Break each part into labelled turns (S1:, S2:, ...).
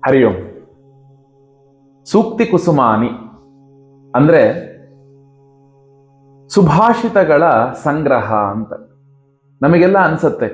S1: ಹರಿ ಓಂ ಸೂಕ್ತಿ ಕುಸುಮಾನಿ ಅಂದ್ರೆ ಸುಭಾಷಿತಗಳ ಸಂಗ್ರಹ ಅಂತ ನಮಗೆಲ್ಲ ಅನ್ಸತ್ತೆ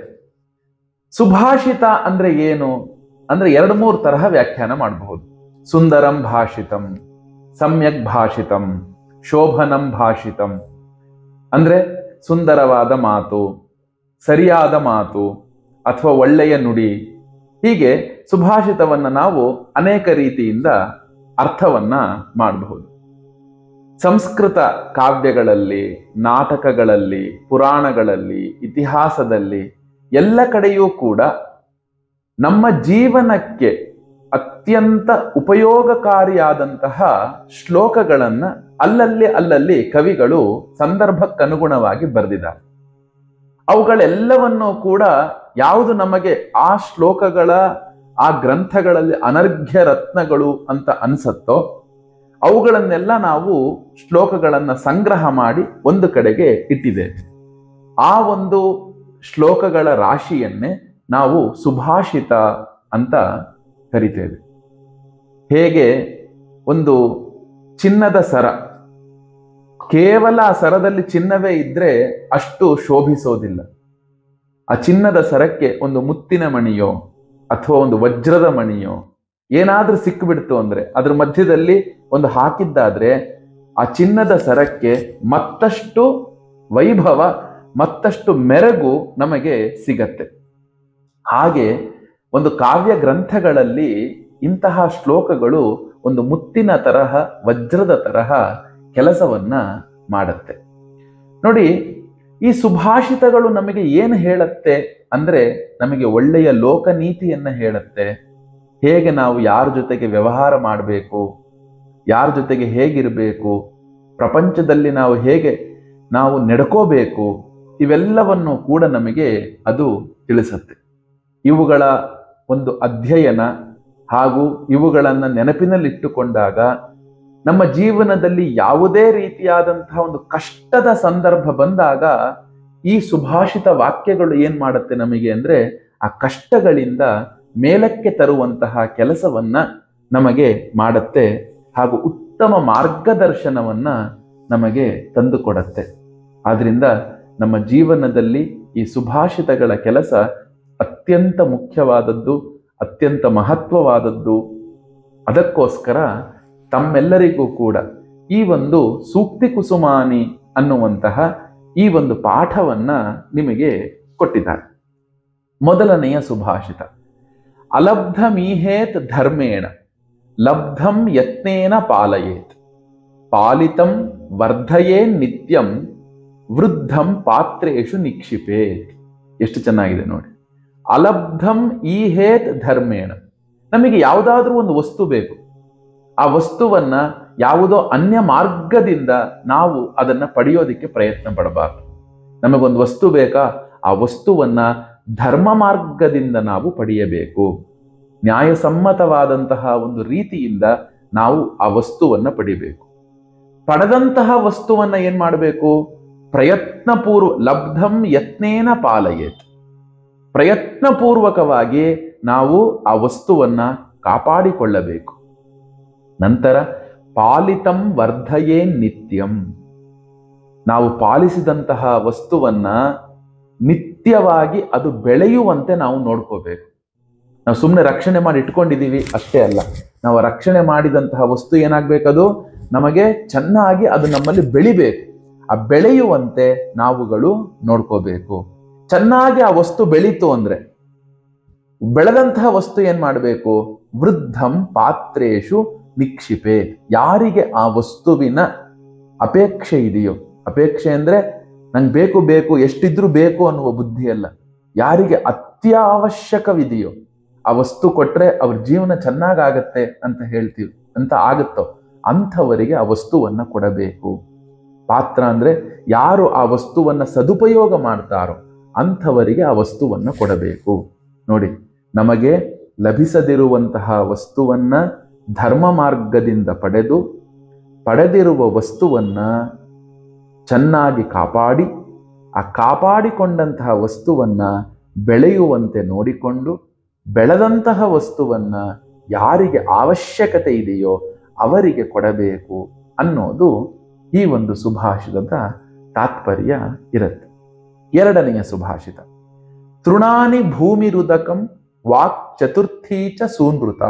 S1: ಸುಭಾಷಿತ ಅಂದ್ರೆ ಏನು ಅಂದ್ರೆ ಎರಡು ಮೂರು ತರಹ ವ್ಯಾಖ್ಯಾನ ಮಾಡಬಹುದು ಸುಂದರಂ ಭಾಷಿತಂ ಸಮ್ಯಕ್ ಭಾಷಿತಂ ಶೋಭನಂ ಭಾಷಿತಂ ಅಂದ್ರೆ ಸುಂದರವಾದ ಮಾತು ಸರಿಯಾದ ಮಾತು ಅಥವಾ ಒಳ್ಳೆಯ ನುಡಿ ಹೀಗೆ ಸುಭಾಷಿತವನ್ನ ನಾವು ಅನೇಕ ರೀತಿಯಿಂದ ಅರ್ಥವನ್ನ ಮಾಡಬಹುದು ಸಂಸ್ಕೃತ ಕಾವ್ಯಗಳಲ್ಲಿ ನಾಟಕಗಳಲ್ಲಿ ಪುರಾಣಗಳಲ್ಲಿ ಇತಿಹಾಸದಲ್ಲಿ ಎಲ್ಲ ಕಡೆಯೂ ಕೂಡ ನಮ್ಮ ಜೀವನಕ್ಕೆ ಅತ್ಯಂತ ಉಪಯೋಗಕಾರಿಯಾದಂತಹ ಶ್ಲೋಕಗಳನ್ನ ಅಲ್ಲಲ್ಲಿ ಅಲ್ಲಲ್ಲಿ ಕವಿಗಳು ಸಂದರ್ಭಕ್ಕನುಗುಣವಾಗಿ ಬರೆದಿದ್ದಾರೆ ಅವುಗಳೆಲ್ಲವನ್ನೂ ಕೂಡ ಯಾವುದು ನಮಗೆ ಆ ಶ್ಲೋಕಗಳ ಆ ಗ್ರಂಥಗಳಲ್ಲಿ ಅನರ್ಘ್ಯ ರತ್ನಗಳು ಅಂತ ಅನ್ಸತ್ತೋ ಅವುಗಳನ್ನೆಲ್ಲ ನಾವು ಶ್ಲೋಕಗಳನ್ನ ಸಂಗ್ರಹ ಮಾಡಿ ಒಂದು ಕಡೆಗೆ ಇಟ್ಟಿದ್ದೇವೆ ಆ ಒಂದು ಶ್ಲೋಕಗಳ ರಾಶಿಯನ್ನೇ ನಾವು ಸುಭಾಷಿತ ಅಂತ ಕರಿತೇವೆ ಹೇಗೆ ಒಂದು ಚಿನ್ನದ ಸರ ಕೇವಲ ಆ ಸರದಲ್ಲಿ ಚಿನ್ನವೇ ಇದ್ರೆ ಅಷ್ಟು ಶೋಭಿಸೋದಿಲ್ಲ ಆ ಚಿನ್ನದ ಸರಕ್ಕೆ ಒಂದು ಮುತ್ತಿನ ಮಣಿಯೋ ಅಥವಾ ಒಂದು ವಜ್ರದ ಮಣಿಯೋ ಏನಾದ್ರೂ ಸಿಕ್ಕಿಬಿಡ್ತು ಅಂದ್ರೆ ಅದ್ರ ಮಧ್ಯದಲ್ಲಿ ಒಂದು ಹಾಕಿದ್ದಾದ್ರೆ ಆ ಚಿನ್ನದ ಸರಕ್ಕೆ ಮತ್ತಷ್ಟು ವೈಭವ ಮತ್ತಷ್ಟು ಮೆರಗು ನಮಗೆ ಸಿಗತ್ತೆ ಹಾಗೆ ಒಂದು ಕಾವ್ಯ ಗ್ರಂಥಗಳಲ್ಲಿ ಇಂತಹ ಶ್ಲೋಕಗಳು ಒಂದು ಮುತ್ತಿನ ತರಹ ವಜ್ರದ ತರಹ ಕೆಲಸವನ್ನ ಮಾಡುತ್ತೆ ನೋಡಿ ಈ ಸುಭಾಷಿತಗಳು ನಮಗೆ ಏನು ಹೇಳುತ್ತೆ ಅಂದ್ರೆ ನಮಗೆ ಒಳ್ಳೆಯ ಲೋಕನೀತಿಯನ್ನ ಹೇಳುತ್ತೆ ಹೇಗೆ ನಾವು ಯಾರ ಜೊತೆಗೆ ವ್ಯವಹಾರ ಮಾಡಬೇಕು ಯಾರ ಜೊತೆಗೆ ಹೇಗಿರಬೇಕು ಪ್ರಪಂಚದಲ್ಲಿ ನಾವು ಹೇಗೆ ನಾವು ನಡ್ಕೋಬೇಕು ಇವೆಲ್ಲವನ್ನು ಕೂಡ ನಮಗೆ ಅದು ತಿಳಿಸುತ್ತೆ ಇವುಗಳ ಒಂದು ಅಧ್ಯಯನ ಹಾಗೂ ಇವುಗಳನ್ನು ನೆನಪಿನಲ್ಲಿಟ್ಟುಕೊಂಡಾಗ ನಮ್ಮ ಜೀವನದಲ್ಲಿ ಯಾವುದೇ ರೀತಿಯಾದಂತಹ ಒಂದು ಕಷ್ಟದ ಸಂದರ್ಭ ಬಂದಾಗ ಈ ಸುಭಾಷಿತ ವಾಕ್ಯಗಳು ಏನ್ ಮಾಡುತ್ತೆ ನಮಗೆ ಅಂದ್ರೆ ಆ ಕಷ್ಟಗಳಿಂದ ಮೇಲಕ್ಕೆ ತರುವಂತಹ ಕೆಲಸವನ್ನ ನಮಗೆ ಮಾಡುತ್ತೆ ಹಾಗೂ ಉತ್ತಮ ಮಾರ್ಗದರ್ಶನವನ್ನ ನಮಗೆ ತಂದುಕೊಡತ್ತೆ ಆದ್ರಿಂದ ನಮ್ಮ ಜೀವನದಲ್ಲಿ ಈ ಸುಭಾಷಿತಗಳ ಕೆಲಸ ಅತ್ಯಂತ ಮುಖ್ಯವಾದದ್ದು ಅತ್ಯಂತ ಮಹತ್ವವಾದದ್ದು ಅದಕ್ಕೋಸ್ಕರ ತಮ್ಮೆಲ್ಲರಿಗೂ ಕೂಡ ಈ ಒಂದು ಸೂಕ್ತಿ ಕುಸುಮಾನಿ ಅನ್ನುವಂತಹ ಈ ಒಂದು ಪಾಠವನ್ನ ನಿಮಗೆ ಕೊಟ್ಟಿದ್ದಾರೆ ಮೊದಲನೆಯ ಸುಭಾಷಿತ ಅಲಬ್ಧಮೀಹೇತ್ ಧರ್ಮೇಣ ಲಬ್ಧಂ ಯತ್ನೇನ ಪಾಲಯೇತ್ ಪಾಲಿತಂ ವರ್ಧಯೇ ನಿತ್ಯಂ ವೃದ್ಧಂ ಪಾತ್ರೇಶು ನಿಕ್ಷಿಪೇತ್ ಎಷ್ಟು ಚೆನ್ನಾಗಿದೆ ನೋಡಿ ಅಲಬ್ಧಂ ಈಹೇತ್ ಧರ್ಮೇಣ ನಮಗೆ ಯಾವುದಾದ್ರೂ ಒಂದು ವಸ್ತು ಬೇಕು ಆ ವಸ್ತುವನ್ನ ಯಾವುದೋ ಅನ್ಯ ಮಾರ್ಗದಿಂದ ನಾವು ಅದನ್ನ ಪಡೆಯೋದಿಕ್ಕೆ ಪ್ರಯತ್ನ ಪಡಬಾರ್ದು ನಮಗೊಂದು ವಸ್ತು ಬೇಕಾ ಆ ವಸ್ತುವನ್ನ ಧರ್ಮ ಮಾರ್ಗದಿಂದ ನಾವು ಪಡೆಯಬೇಕು ನ್ಯಾಯಸಮ್ಮತವಾದಂತಹ ಒಂದು ರೀತಿಯಿಂದ ನಾವು ಆ ವಸ್ತುವನ್ನ ಪಡಿಬೇಕು ಪಡೆದಂತಹ ವಸ್ತುವನ್ನ ಏನ್ ಮಾಡಬೇಕು ಪ್ರಯತ್ನಪೂರ್ವ ಲಬ್ಧಂ ಯತ್ನೇನ ಪಾಲಯೇತ್ ಪ್ರಯತ್ನಪೂರ್ವಕವಾಗಿ ನಾವು ಆ ವಸ್ತುವನ್ನ ಕಾಪಾಡಿಕೊಳ್ಳಬೇಕು ನಂತರ ಪಾಲಿತಂ ವರ್ಧಯೇ ನಿತ್ಯಂ ನಾವು ಪಾಲಿಸಿದಂತಹ ವಸ್ತುವನ್ನ ನಿತ್ಯವಾಗಿ ಅದು ಬೆಳೆಯುವಂತೆ ನಾವು ನೋಡ್ಕೋಬೇಕು ನಾವು ಸುಮ್ಮನೆ ರಕ್ಷಣೆ ಮಾಡಿ ಇಟ್ಕೊಂಡಿದ್ದೀವಿ ಅಷ್ಟೇ ಅಲ್ಲ ನಾವು ರಕ್ಷಣೆ ಮಾಡಿದಂತಹ ವಸ್ತು ಏನಾಗ್ಬೇಕದು ನಮಗೆ ಚೆನ್ನಾಗಿ ಅದು ನಮ್ಮಲ್ಲಿ ಬೆಳಿಬೇಕು ಆ ಬೆಳೆಯುವಂತೆ ನಾವುಗಳು ನೋಡ್ಕೋಬೇಕು ಚೆನ್ನಾಗಿ ಆ ವಸ್ತು ಬೆಳೀತು ಅಂದ್ರೆ ಬೆಳೆದಂತಹ ವಸ್ತು ಏನ್ ಮಾಡಬೇಕು ವೃದ್ಧಂ ಪಾತ್ರೇಶು ನಿಕ್ಷಿಪೆ ಯಾರಿಗೆ ಆ ವಸ್ತುವಿನ ಅಪೇಕ್ಷೆ ಇದೆಯೋ ಅಪೇಕ್ಷೆ ಅಂದ್ರೆ ನಂಗೆ ಬೇಕು ಬೇಕು ಎಷ್ಟಿದ್ರೂ ಬೇಕು ಅನ್ನುವ ಬುದ್ಧಿ ಅಲ್ಲ ಯಾರಿಗೆ ಅತ್ಯವಶ್ಯಕವಿದೆಯೋ ಆ ವಸ್ತು ಕೊಟ್ರೆ ಅವ್ರ ಜೀವನ ಚೆನ್ನಾಗಾಗತ್ತೆ ಅಂತ ಹೇಳ್ತೀವಿ ಅಂತ ಆಗುತ್ತೋ ಅಂಥವರಿಗೆ ಆ ವಸ್ತುವನ್ನ ಕೊಡಬೇಕು ಪಾತ್ರ ಅಂದ್ರೆ ಯಾರು ಆ ವಸ್ತುವನ್ನ ಸದುಪಯೋಗ ಮಾಡ್ತಾರೋ ಅಂಥವರಿಗೆ ಆ ವಸ್ತುವನ್ನ ಕೊಡಬೇಕು ನೋಡಿ ನಮಗೆ ಲಭಿಸದಿರುವಂತಹ ವಸ್ತುವನ್ನ ಧರ್ಮ ಮಾರ್ಗದಿಂದ ಪಡೆದು ಪಡೆದಿರುವ ವಸ್ತುವನ್ನ ಚೆನ್ನಾಗಿ ಕಾಪಾಡಿ ಆ ಕಾಪಾಡಿಕೊಂಡಂತಹ ವಸ್ತುವನ್ನ ಬೆಳೆಯುವಂತೆ ನೋಡಿಕೊಂಡು ಬೆಳೆದಂತಹ ವಸ್ತುವನ್ನ ಯಾರಿಗೆ ಅವಶ್ಯಕತೆ ಇದೆಯೋ ಅವರಿಗೆ ಕೊಡಬೇಕು ಅನ್ನೋದು ಈ ಒಂದು ಸುಭಾಷಿತದ ತಾತ್ಪರ್ಯ ಇರುತ್ತೆ ಎರಡನೆಯ ಸುಭಾಷಿತ ತೃಣಾನಿ ಭೂಮಿರುದಕಂ ವಾಕ್ ಚತುರ್ಥೀ ಚ ಸೂನೃತ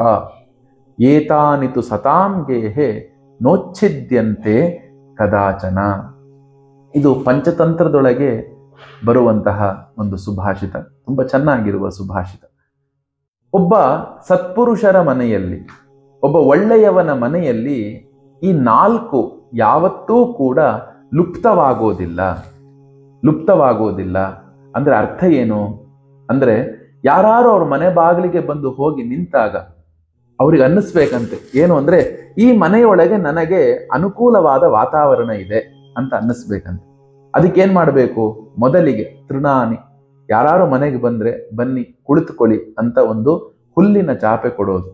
S1: ಏತಾನಿತು ಸತಾಂ ಗೇಹೆ ನೋಚ್ಛಿದ್ಯಂತೆ ಕದಾಚನ ಇದು ಪಂಚತಂತ್ರದೊಳಗೆ ಬರುವಂತಹ ಒಂದು ಸುಭಾಷಿತ ತುಂಬ ಚೆನ್ನಾಗಿರುವ ಸುಭಾಷಿತ ಒಬ್ಬ ಸತ್ಪುರುಷರ ಮನೆಯಲ್ಲಿ ಒಬ್ಬ ಒಳ್ಳೆಯವನ ಮನೆಯಲ್ಲಿ ಈ ನಾಲ್ಕು ಯಾವತ್ತೂ ಕೂಡ ಲುಪ್ತವಾಗೋದಿಲ್ಲ ಲುಪ್ತವಾಗೋದಿಲ್ಲ ಅಂದ್ರೆ ಅರ್ಥ ಏನು ಅಂದ್ರೆ ಯಾರು ಅವ್ರ ಮನೆ ಬಾಗಿಲಿಗೆ ಬಂದು ಹೋಗಿ ನಿಂತಾಗ ಅವ್ರಿಗೆ ಅನ್ನಿಸ್ಬೇಕಂತೆ ಏನು ಅಂದ್ರೆ ಈ ಮನೆಯೊಳಗೆ ನನಗೆ ಅನುಕೂಲವಾದ ವಾತಾವರಣ ಇದೆ ಅಂತ ಅನ್ನಿಸ್ಬೇಕಂತೆ ಅದಕ್ಕೇನ್ ಮಾಡಬೇಕು ಮೊದಲಿಗೆ ತೃಣಾನಿ ಯಾರು ಮನೆಗೆ ಬಂದ್ರೆ ಬನ್ನಿ ಕುಳಿತುಕೊಳ್ಳಿ ಅಂತ ಒಂದು ಹುಲ್ಲಿನ ಚಾಪೆ ಕೊಡೋದು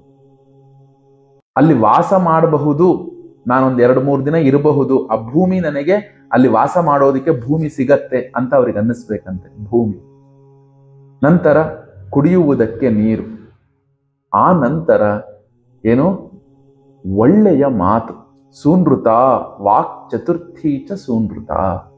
S1: ಅಲ್ಲಿ ವಾಸ ಮಾಡಬಹುದು ನಾನೊಂದು ಎರಡು ಮೂರು ದಿನ ಇರಬಹುದು ಆ ಭೂಮಿ ನನಗೆ ಅಲ್ಲಿ ವಾಸ ಮಾಡೋದಕ್ಕೆ ಭೂಮಿ ಸಿಗತ್ತೆ ಅಂತ ಅವ್ರಿಗೆ ಅನ್ನಿಸ್ಬೇಕಂತೆ ಭೂಮಿ ನಂತರ ಕುಡಿಯುವುದಕ್ಕೆ ನೀರು ಆ ನಂತರ ಏನು ಒಳ್ಳೆಯ ಮಾತು ಸೂನೃತ ವಾಕ್ ಚತುರ್ಥಿ ಚ ಸೂನೃತ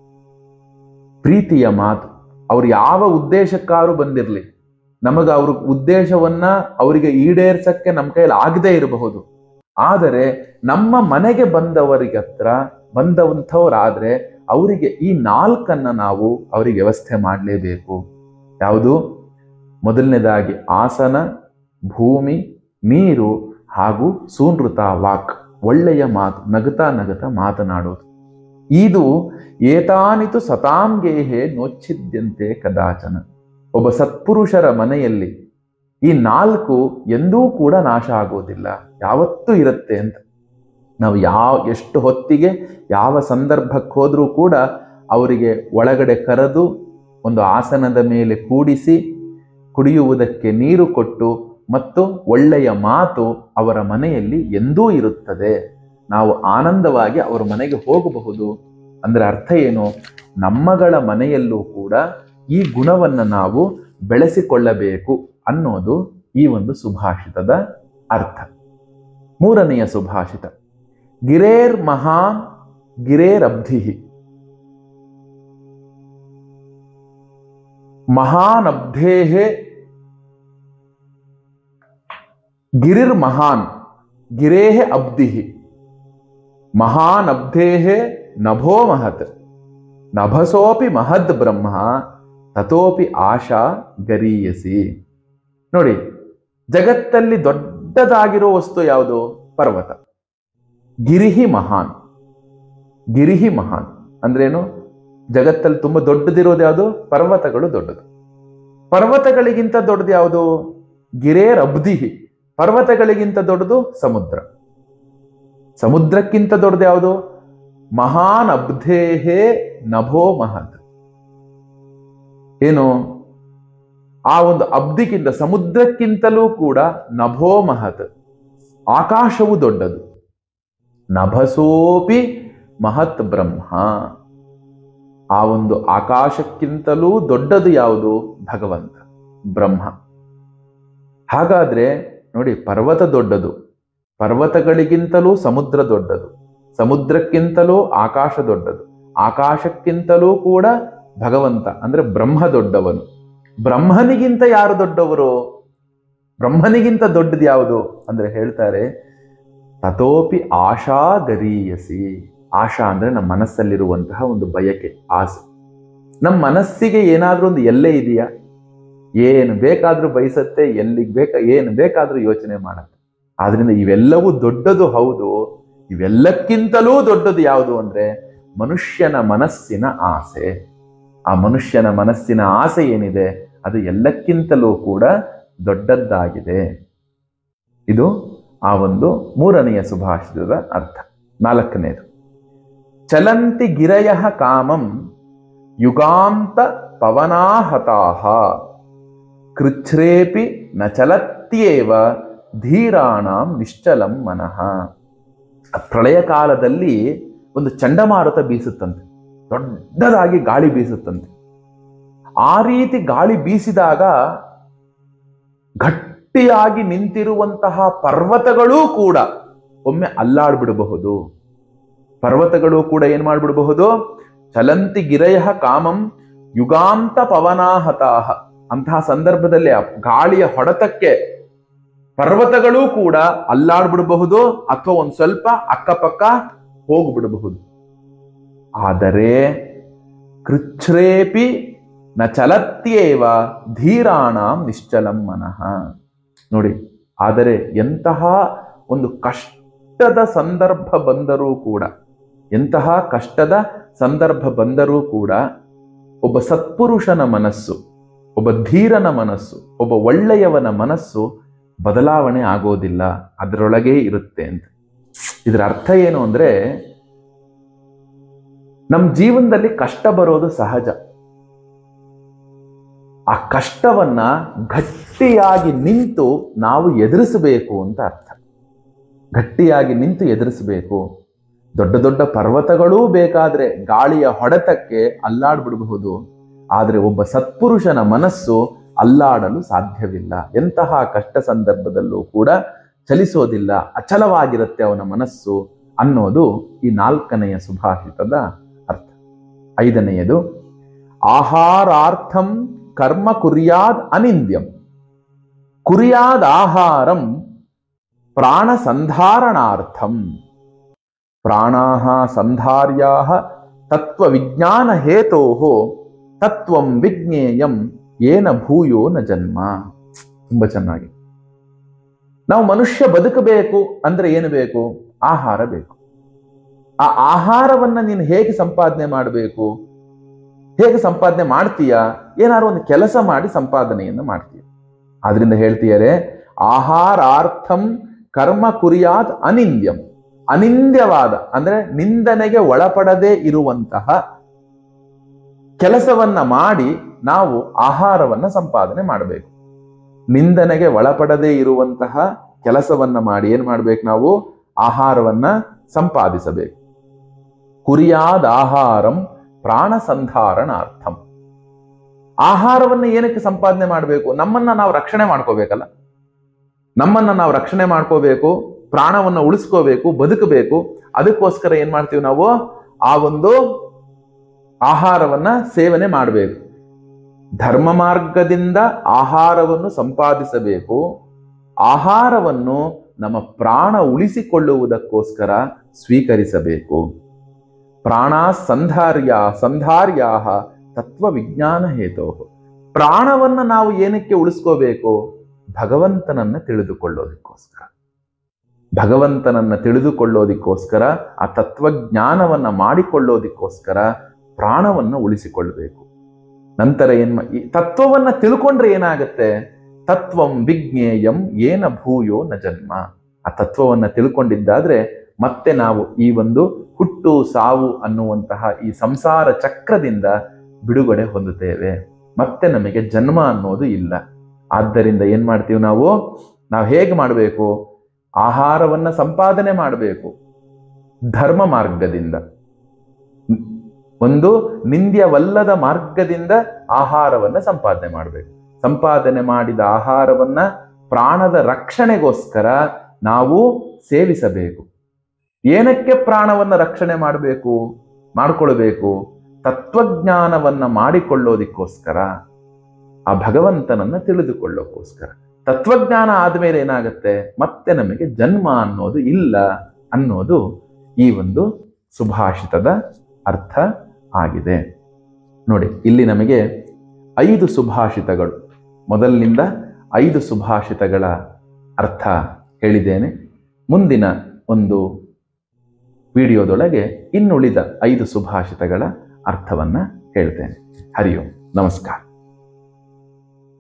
S1: ಪ್ರೀತಿಯ ಮಾತು ಅವ್ರು ಯಾವ ಉದ್ದೇಶಕ್ಕಾರು ಬಂದಿರಲಿ ನಮಗ ಅವ್ರ ಉದ್ದೇಶವನ್ನ ಅವರಿಗೆ ಈಡೇರ್ಸಕ್ಕೆ ನಮ್ಮ ಕೈಯಲ್ಲಿ ಆಗದೆ ಇರಬಹುದು ಆದರೆ ನಮ್ಮ ಮನೆಗೆ ಬಂದವರಿಗೆ ಹತ್ರ ಬಂದವಂಥವ್ರಾದ್ರೆ ಅವರಿಗೆ ಈ ನಾಲ್ಕನ್ನ ನಾವು ಅವರಿಗೆ ವ್ಯವಸ್ಥೆ ಮಾಡಲೇಬೇಕು ಯಾವುದು ಮೊದಲನೇದಾಗಿ ಆಸನ ಭೂಮಿ ನೀರು ಹಾಗೂ ಸೂನೃತ ವಾಕ್ ಒಳ್ಳೆಯ ಮಾತು ನಗತಾ ನಗತಾ ಮಾತನಾಡೋದು ಇದು ಏತಾನಿತು ಸತಾಂಗೇಹೆ ನೋಚ್ಛಿದ್ಯಂತೆ ಕದಾಚನ ಒಬ್ಬ ಸತ್ಪುರುಷರ ಮನೆಯಲ್ಲಿ ಈ ನಾಲ್ಕು ಎಂದೂ ಕೂಡ ನಾಶ ಆಗೋದಿಲ್ಲ ಯಾವತ್ತೂ ಇರುತ್ತೆ ಅಂತ ನಾವು ಯಾವ ಎಷ್ಟು ಹೊತ್ತಿಗೆ ಯಾವ ಸಂದರ್ಭಕ್ಕೆ ಹೋದ್ರೂ ಕೂಡ ಅವರಿಗೆ ಒಳಗಡೆ ಕರೆದು ಒಂದು ಆಸನದ ಮೇಲೆ ಕೂಡಿಸಿ ಕುಡಿಯುವುದಕ್ಕೆ ನೀರು ಕೊಟ್ಟು ಮತ್ತು ಒಳ್ಳೆಯ ಮಾತು ಅವರ ಮನೆಯಲ್ಲಿ ಎಂದೂ ಇರುತ್ತದೆ ನಾವು ಆನಂದವಾಗಿ ಅವರ ಮನೆಗೆ ಹೋಗಬಹುದು ಅಂದ್ರೆ ಅರ್ಥ ಏನು ನಮ್ಮಗಳ ಮನೆಯಲ್ಲೂ ಕೂಡ ಈ ಗುಣವನ್ನು ನಾವು ಬೆಳೆಸಿಕೊಳ್ಳಬೇಕು ಅನ್ನೋದು ಈ ಒಂದು ಸುಭಾಷಿತದ ಅರ್ಥ ಮೂರನೆಯ ಸುಭಾಷಿತ ಗಿರೇರ್ ಮಹಾನ್ ಗಿರೇರಬ್ಧಿ ಮಹಾನಬ್ಧೇಹೆ ಗಿರಿರ್ ಮಹಾನ್ ಗಿರೇಹ ಅಬ್ಧಿ ಮಹಾನಬ್ಧೇಹೆ ನಭೋ ಮಹತ್ ನಭಸೋಪಿ ಮಹದ್ ಬ್ರಹ್ಮ ತಥೋಪಿ ಆಶಾ ಗರೀಯಸಿ ನೋಡಿ ಜಗತ್ತಲ್ಲಿ ದೊಡ್ಡದಾಗಿರೋ ವಸ್ತು ಯಾವುದು ಪರ್ವತ ಗಿರಿಹಿ ಮಹಾನ್ ಗಿರಿಹಿ ಮಹಾನ್ ಅಂದ್ರೇನು ಜಗತ್ತಲ್ಲಿ ತುಂಬಾ ದೊಡ್ಡದಿರೋದು ಯಾವುದು ಪರ್ವತಗಳು ದೊಡ್ಡದು ಪರ್ವತಗಳಿಗಿಂತ ದೊಡ್ಡದು ಯಾವುದು ಗಿರೇರ್ ಅಬ್ದಿಹಿ ಪರ್ವತಗಳಿಗಿಂತ ದೊಡ್ಡದು ಸಮುದ್ರ ಸಮುದ್ರಕ್ಕಿಂತ ದೊಡ್ಡದು ಯಾವುದು ಮಹಾನ್ ಅಬ್ಧೇಹೇ ನಭೋ ಮಹತ್ ಏನು ಆ ಒಂದು ಅಬ್ದಿಗಿಂತ ಸಮುದ್ರಕ್ಕಿಂತಲೂ ಕೂಡ ನಭೋ ಮಹತ್ ಆಕಾಶವು ದೊಡ್ಡದು ನಭಸೋಪಿ ಮಹತ್ ಬ್ರಹ್ಮ ಆ ಒಂದು ಆಕಾಶಕ್ಕಿಂತಲೂ ದೊಡ್ಡದು ಯಾವುದು ಭಗವಂತ ಬ್ರಹ್ಮ ಹಾಗಾದ್ರೆ ನೋಡಿ ಪರ್ವತ ದೊಡ್ಡದು ಪರ್ವತಗಳಿಗಿಂತಲೂ ಸಮುದ್ರ ದೊಡ್ಡದು ಸಮುದ್ರಕ್ಕಿಂತಲೂ ಆಕಾಶ ದೊಡ್ಡದು ಆಕಾಶಕ್ಕಿಂತಲೂ ಕೂಡ ಭಗವಂತ ಅಂದ್ರೆ ಬ್ರಹ್ಮ ದೊಡ್ಡವನು ಬ್ರಹ್ಮನಿಗಿಂತ ಯಾರು ದೊಡ್ಡವರು ಬ್ರಹ್ಮನಿಗಿಂತ ದೊಡ್ಡದು ಯಾವುದು ಅಂದ್ರೆ ಹೇಳ್ತಾರೆ ತಥೋಪಿ ಆಶಾ ಗರೀಯಸಿ ಆಶಾ ಅಂದ್ರೆ ನಮ್ಮ ಮನಸ್ಸಲ್ಲಿರುವಂತಹ ಒಂದು ಬಯಕೆ ಆಸೆ ನಮ್ಮ ಮನಸ್ಸಿಗೆ ಏನಾದ್ರೂ ಒಂದು ಎಲ್ಲೇ ಇದೆಯಾ ಏನು ಬೇಕಾದ್ರೂ ಬಯಸತ್ತೆ ಎಲ್ಲಿಗೆ ಬೇಕ ಏನು ಬೇಕಾದ್ರೂ ಯೋಚನೆ ಮಾಡತ್ತೆ ಆದ್ರಿಂದ ಇವೆಲ್ಲವೂ ದೊಡ್ಡದು ಹೌದು ಇವೆಲ್ಲಕ್ಕಿಂತಲೂ ದೊಡ್ಡದು ಯಾವುದು ಅಂದ್ರೆ ಮನುಷ್ಯನ ಮನಸ್ಸಿನ ಆಸೆ ಆ ಮನುಷ್ಯನ ಮನಸ್ಸಿನ ಆಸೆ ಏನಿದೆ ಅದು ಎಲ್ಲಕ್ಕಿಂತಲೂ ಕೂಡ ದೊಡ್ಡದ್ದಾಗಿದೆ ಇದು ಆ ಒಂದು ಮೂರನೆಯ ಸುಭಾಷಿತದ ಅರ್ಥ ನಾಲ್ಕನೇದು ಚಲಂತಿ ಗಿರಯ ಕಾಮಂ ಯುಗಾಂತ ಪವನಾಹತಾಹ ಕೃಚ್ಛ್ರೇಪಿ ನ ಚಲತ್ಯೇವ ಧೀರಾಣಂ ನಿಶ್ಚಲಂ ಮನಃ ಪ್ರಳಯ ಕಾಲದಲ್ಲಿ ಒಂದು ಚಂಡಮಾರುತ ಬೀಸುತ್ತಂತೆ ದೊಡ್ಡದಾಗಿ ಗಾಳಿ ಬೀಸುತ್ತಂತೆ ಆ ರೀತಿ ಗಾಳಿ ಬೀಸಿದಾಗ ಗಟ್ಟಿಯಾಗಿ ನಿಂತಿರುವಂತಹ ಪರ್ವತಗಳೂ ಕೂಡ ಒಮ್ಮೆ ಅಲ್ಲಾಡ್ಬಿಡಬಹುದು ಪರ್ವತಗಳು ಕೂಡ ಏನ್ ಮಾಡ್ಬಿಡಬಹುದು ಚಲಂತಿ ಗಿರಯ ಕಾಮಂ ಯುಗಾಂತ ಪವನಾಹತಾಹ ಅಂತಹ ಸಂದರ್ಭದಲ್ಲಿ ಆ ಗಾಳಿಯ ಹೊಡೆತಕ್ಕೆ ಪರ್ವತಗಳೂ ಕೂಡ ಅಲ್ಲಾಡ್ಬಿಡಬಹುದು ಅಥವಾ ಒಂದ್ ಸ್ವಲ್ಪ ಅಕ್ಕಪಕ್ಕ ಹೋಗ್ಬಿಡಬಹುದು ಆದರೆ ಕೃಚ್ಛ್ರೇಪಿ ನ ಚಲತ್ಯೇವ ಧೀರಾಣಾಂ ನಿಶ್ಚಲಂ ಮನಃ ನೋಡಿ ಆದರೆ ಎಂತಹ ಒಂದು ಕಷ್ಟದ ಸಂದರ್ಭ ಬಂದರೂ ಕೂಡ ಎಂತಹ ಕಷ್ಟದ ಸಂದರ್ಭ ಬಂದರೂ ಕೂಡ ಒಬ್ಬ ಸತ್ಪುರುಷನ ಮನಸ್ಸು ಒಬ್ಬ ಧೀರನ ಮನಸ್ಸು ಒಬ್ಬ ಒಳ್ಳೆಯವನ ಮನಸ್ಸು ಬದಲಾವಣೆ ಆಗೋದಿಲ್ಲ ಅದರೊಳಗೇ ಇರುತ್ತೆ ಅಂತ ಇದರ ಅರ್ಥ ಏನು ಅಂದ್ರೆ ನಮ್ಮ ಜೀವನದಲ್ಲಿ ಕಷ್ಟ ಬರೋದು ಸಹಜ ಆ ಕಷ್ಟವನ್ನ ಗಟ್ಟಿಯಾಗಿ ನಿಂತು ನಾವು ಎದುರಿಸಬೇಕು ಅಂತ ಅರ್ಥ ಗಟ್ಟಿಯಾಗಿ ನಿಂತು ಎದುರಿಸಬೇಕು ದೊಡ್ಡ ದೊಡ್ಡ ಪರ್ವತಗಳೂ ಬೇಕಾದ್ರೆ ಗಾಳಿಯ ಹೊಡೆತಕ್ಕೆ ಅಲ್ಲಾಡ್ಬಿಡಬಹುದು ಆದರೆ ಒಬ್ಬ ಸತ್ಪುರುಷನ ಮನಸ್ಸು ಅಲ್ಲಾಡಲು ಸಾಧ್ಯವಿಲ್ಲ ಎಂತಹ ಕಷ್ಟ ಸಂದರ್ಭದಲ್ಲೂ ಕೂಡ ಚಲಿಸೋದಿಲ್ಲ ಅಚಲವಾಗಿರುತ್ತೆ ಅವನ ಮನಸ್ಸು ಅನ್ನೋದು ಈ ನಾಲ್ಕನೆಯ ಸುಭಾಷಿತದ ಅರ್ಥ ಐದನೆಯದು ಆಹಾರಾರ್ಥಂ ಕರ್ಮ ಕುರ್ಯಾದ್ ಅನಿಂದ್ಯಂ ಕುರ್ಯಾದ್ ಆಹಾರಂ ಪ್ರಾಣ ಸಂಧಾರಣಾರ್ಥಂ ಪ್ರಾಣಾಹ ಸಂಧಾರ್ಯಾಹ ತತ್ವ ವಿಜ್ಞಾನ ಹೇತೋ ತತ್ವಂ ವಿಜ್ಞೇಯಂ ಏನ ಭೂಯೋ ನ ಜನ್ಮ ತುಂಬಾ ಚೆನ್ನಾಗಿ ನಾವು ಮನುಷ್ಯ ಬದುಕಬೇಕು ಅಂದ್ರೆ ಏನು ಬೇಕು ಆಹಾರ ಬೇಕು ಆ ಆಹಾರವನ್ನ ನೀನು ಹೇಗೆ ಸಂಪಾದನೆ ಮಾಡಬೇಕು ಹೇಗೆ ಸಂಪಾದನೆ ಮಾಡ್ತೀಯಾ ಏನಾದ್ರು ಒಂದು ಕೆಲಸ ಮಾಡಿ ಸಂಪಾದನೆಯನ್ನು ಮಾಡ್ತೀಯ ಆದ್ರಿಂದ ಹೇಳ್ತೀಯರೆ ಆಹಾರಾರ್ಥಂ ಕರ್ಮ ಕುರಿಯಾದ್ ಅನಿಂದ್ಯಂ ಅನಿಂದ್ಯವಾದ ಅಂದ್ರೆ ನಿಂದನೆಗೆ ಒಳಪಡದೇ ಇರುವಂತಹ ಕೆಲಸವನ್ನ ಮಾಡಿ ನಾವು ಆಹಾರವನ್ನ ಸಂಪಾದನೆ ಮಾಡಬೇಕು ನಿಂದನೆಗೆ ಒಳಪಡದೇ ಇರುವಂತಹ ಕೆಲಸವನ್ನ ಮಾಡಿ ಏನ್ ಮಾಡ್ಬೇಕು ನಾವು ಆಹಾರವನ್ನ ಸಂಪಾದಿಸಬೇಕು ಕುರಿಯಾದ ಆಹಾರಂ ಪ್ರಾಣ ಸಂಧಾರಣಾರ್ಥಂ ಆಹಾರವನ್ನ ಏನಕ್ಕೆ ಸಂಪಾದನೆ ಮಾಡಬೇಕು ನಮ್ಮನ್ನ ನಾವು ರಕ್ಷಣೆ ಮಾಡ್ಕೋಬೇಕಲ್ಲ ನಮ್ಮನ್ನ ನಾವು ರಕ್ಷಣೆ ಮಾಡ್ಕೋಬೇಕು ಪ್ರಾಣವನ್ನ ಉಳಿಸ್ಕೋಬೇಕು ಬದುಕಬೇಕು ಅದಕ್ಕೋಸ್ಕರ ಏನ್ ಮಾಡ್ತೀವಿ ನಾವು ಆ ಒಂದು ಆಹಾರವನ್ನ ಸೇವನೆ ಮಾಡಬೇಕು ಧರ್ಮ ಮಾರ್ಗದಿಂದ ಆಹಾರವನ್ನು ಸಂಪಾದಿಸಬೇಕು ಆಹಾರವನ್ನು ನಮ್ಮ ಪ್ರಾಣ ಉಳಿಸಿಕೊಳ್ಳುವುದಕ್ಕೋಸ್ಕರ ಸ್ವೀಕರಿಸಬೇಕು ಪ್ರಾಣ ಸಂಧಾರ್ಯ ಸಂಧಾರ್ಯಾ ತತ್ವ ವಿಜ್ಞಾನ ಹೇತೋ ಪ್ರಾಣವನ್ನ ನಾವು ಏನಕ್ಕೆ ಉಳಿಸ್ಕೋಬೇಕು ಭಗವಂತನನ್ನ ತಿಳಿದುಕೊಳ್ಳೋದಕ್ಕೋಸ್ಕರ ಭಗವಂತನನ್ನ ತಿಳಿದುಕೊಳ್ಳೋದಕ್ಕೋಸ್ಕರ ಆ ತತ್ವಜ್ಞಾನವನ್ನ ಮಾಡಿಕೊಳ್ಳೋದಕ್ಕೋಸ್ಕರ ಪ್ರಾಣವನ್ನ ಉಳಿಸಿಕೊಳ್ಬೇಕು ನಂತರ ಏನ್ ಮಾ- ಈ ತತ್ವವನ್ನ ತಿಳ್ಕೊಂಡ್ರೆ ಏನಾಗತ್ತೆ ತತ್ವಂ ವಿಜ್ಞೇಯಂ ಏನ ಭೂಯೋ ನ ಜನ್ಮ ಆ ತತ್ವವನ್ನ ತಿಳ್ಕೊಂಡಿದ್ದಾದ್ರೆ ಮತ್ತೆ ನಾವು ಈ ಒಂದು ಹುಟ್ಟು ಸಾವು ಅನ್ನುವಂತಹ ಈ ಸಂಸಾರ ಚಕ್ರದಿಂದ ಬಿಡುಗಡೆ ಹೊಂದುತ್ತೇವೆ ಮತ್ತೆ ನಮಗೆ ಜನ್ಮ ಅನ್ನೋದು ಇಲ್ಲ ಆದ್ದರಿಂದ ಏನ್ ಮಾಡ್ತೀವಿ ನಾವು ನಾವು ಹೇಗೆ ಮಾಡಬೇಕು ಆಹಾರವನ್ನ ಸಂಪಾದನೆ ಮಾಡಬೇಕು ಧರ್ಮ ಮಾರ್ಗದಿಂದ ಒಂದು ನಿಂದ್ಯವಲ್ಲದ ಮಾರ್ಗದಿಂದ ಆಹಾರವನ್ನ ಸಂಪಾದನೆ ಮಾಡಬೇಕು ಸಂಪಾದನೆ ಮಾಡಿದ ಆಹಾರವನ್ನ ಪ್ರಾಣದ ರಕ್ಷಣೆಗೋಸ್ಕರ ನಾವು ಸೇವಿಸಬೇಕು ಏನಕ್ಕೆ ಪ್ರಾಣವನ್ನ ರಕ್ಷಣೆ ಮಾಡಬೇಕು ಮಾಡಿಕೊಳ್ಬೇಕು ತತ್ವಜ್ಞಾನವನ್ನ ಮಾಡಿಕೊಳ್ಳೋದಿಕ್ಕೋಸ್ಕರ ಆ ಭಗವಂತನನ್ನ ತಿಳಿದುಕೊಳ್ಳೋಕ್ಕೋಸ್ಕರ ತತ್ವಜ್ಞಾನ ಆದ್ಮೇಲೆ ಏನಾಗುತ್ತೆ ಮತ್ತೆ ನಮಗೆ ಜನ್ಮ ಅನ್ನೋದು ಇಲ್ಲ ಅನ್ನೋದು ಈ ಒಂದು ಸುಭಾಷಿತದ ಅರ್ಥ ಆಗಿದೆ ನೋಡಿ ಇಲ್ಲಿ ನಮಗೆ ಐದು ಸುಭಾಷಿತಗಳು ಮೊದಲಿನಿಂದ ಐದು ಸುಭಾಷಿತಗಳ ಅರ್ಥ ಹೇಳಿದ್ದೇನೆ ಮುಂದಿನ ಒಂದು ವಿಡಿಯೋದೊಳಗೆ ಇನ್ನುಳಿದ ಐದು ಸುಭಾಷಿತಗಳ ಅರ್ಥವನ್ನ ಹೇಳ್ತೇನೆ ಹರಿ ಓಂ ನಮಸ್ಕಾರ